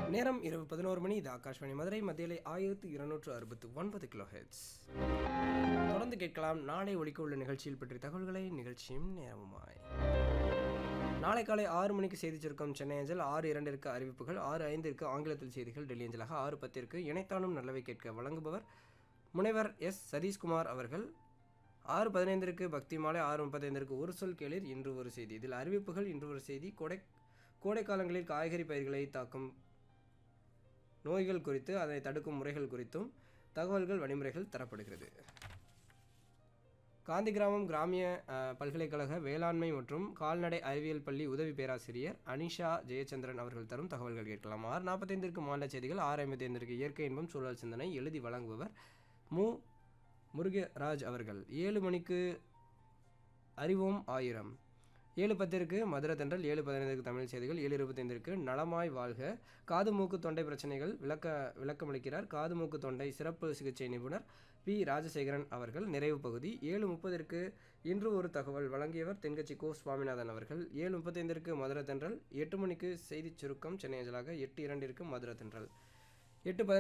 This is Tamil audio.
நேரம் இரவு பதினோரு மணி இது ஆகாஷ்வாணி மதுரை மத்தியிலே ஆயிரத்து இருநூற்று அறுபத்து ஒன்பது கிலோ ஹெட்ஸ் தொடர்ந்து கேட்கலாம் நாளை ஒலிக்க உள்ள நிகழ்ச்சியில் பற்றிய தகவல்களை நிகழ்ச்சியும் நேரமுமாய் நாளை காலை ஆறு மணிக்கு செய்தி சுருக்கம் சென்னை அஞ்சல் ஆறு இரண்டிற்கு அறிவிப்புகள் ஆறு ஐந்திற்கு ஆங்கிலத்தில் செய்திகள் டெல்லி அஞ்சலாக ஆறு பத்திற்கு இணைத்தானும் நல்லவை கேட்க வழங்குபவர் முனைவர் எஸ் சதீஷ்குமார் அவர்கள் ஆறு பதினைந்திற்கு பக்தி மாலை ஆறு முப்பத்தைந்திற்கு ஒரு சொல் கேளிர் இன்று ஒரு செய்தி இதில் அறிவிப்புகள் இன்று ஒரு செய்தி கோடை கோடை காலங்களில் காய்கறி பயிர்களை தாக்கும் நோய்கள் குறித்து அதை தடுக்கும் முறைகள் குறித்தும் தகவல்கள் வழிமுறைகள் தரப்படுகிறது காந்தி கிராமம் கிராமிய அஹ், பல்கலைக்கழக வேளாண்மை மற்றும் கால்நடை அறிவியல் பள்ளி உதவி பேராசிரியர் அனிஷா ஜெயச்சந்திரன் அவர்கள் தரும் தகவல்கள் கேட்கலாம் ஆறு நாற்பத்தைந்திற்கு மாநில செய்திகள் ஆறு ஐம்பத்தைந்திற்கு இயற்கை இன்பம் சூழல் சிந்தனை எழுதி வழங்குபவர் மு முருகராஜ் அவர்கள் ஏழு மணிக்கு அறிவோம் ஆயிரம் ஏழு பத்திற்கு மதுரை தென்றல் ஏழு பதினைந்திற்கு தமிழ் செய்திகள் ஏழு இருபத்தைந்திற்கு நலமாய் வாழ்க காது மூக்கு தொண்டை பிரச்சனைகள் விளக்க விளக்கமளிக்கிறார் காது மூக்கு தொண்டை சிறப்பு சிகிச்சை நிபுணர் பி ராஜசேகரன் அவர்கள் நிறைவு பகுதி ஏழு முப்பதிற்கு இன்று ஒரு தகவல் வழங்கியவர் தென்கட்சி கோ சுவாமிநாதன் அவர்கள் ஏழு முப்பத்தைந்திற்கு மதுரை தென்றல் எட்டு மணிக்கு செய்திச் சுருக்கம் சென்னை அஞ்சலாக எட்டு இரண்டிற்கு மதுரை தென்றல் எட்டு பதினைந்து